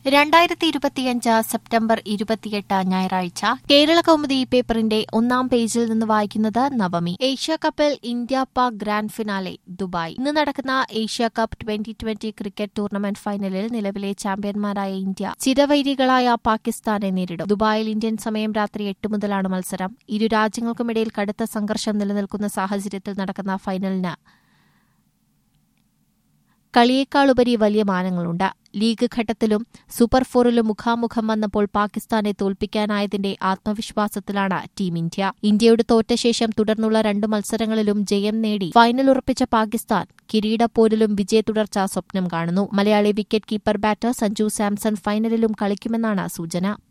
രണ്ടായിരത്തി ഇരുപത്തിയഞ്ച് സെപ്റ്റംബർ ഇരുപത്തിയെട്ട് ഞായറാഴ്ച കേരള കൗമുദി പേപ്പറിന്റെ ഒന്നാം പേജിൽ നിന്ന് വായിക്കുന്നത് നവമി ഏഷ്യ കപ്പിൽ India Pak grand finale Dubai ഇന്ന് നടക്കുന്ന Asia cup twenty twenty cricket tournament ഫൈനലിൽ നിലവിലെ ചാമ്പ്യന്മാരായ ഇന്ത്യ ചിരവൈരികളായ പാകിസ്ഥാനെ നേരിടും ദുബായിൽ ഇന്ത്യൻ സമയം രാത്രി എട്ട് മുതലാണ് മത്സരം ഇരു രാജ്യങ്ങൾക്കുമിടയിൽ കടുത്ത സംഘർഷം നിലനിൽക്കുന്ന സാഹചര്യത്തിൽ നടക്കുന്ന ഫൈനലിന് കളിയേക്കാളുപരി വലിയ മാനങ്ങളുണ്ട് ലീഗ് ഘട്ടത്തിലും സൂപ്പർ ഫോറിലും മുഖാമുഖം വന്നപ്പോൾ പാകിസ്ഥാനെ തോൽപ്പിക്കാനായതിന്റെ ആത്മവിശ്വാസത്തിലാണ് ടീം ഇന്ത്യ ഇന്ത്യയുടെ തോറ്റ ശേഷം തുടർന്നുള്ള രണ്ട് മത്സരങ്ങളിലും ജയം നേടി ഫൈനൽ ഉറപ്പിച്ച പാകിസ്ഥാൻ കിരീടപ്പോരിലും വിജയ തുടർച്ച സ്വപ്നം കാണുന്നു Malayali wicket keeper batter Sanju Samson ഫൈനലിലും കളിക്കുമെന്നാണ് സൂചന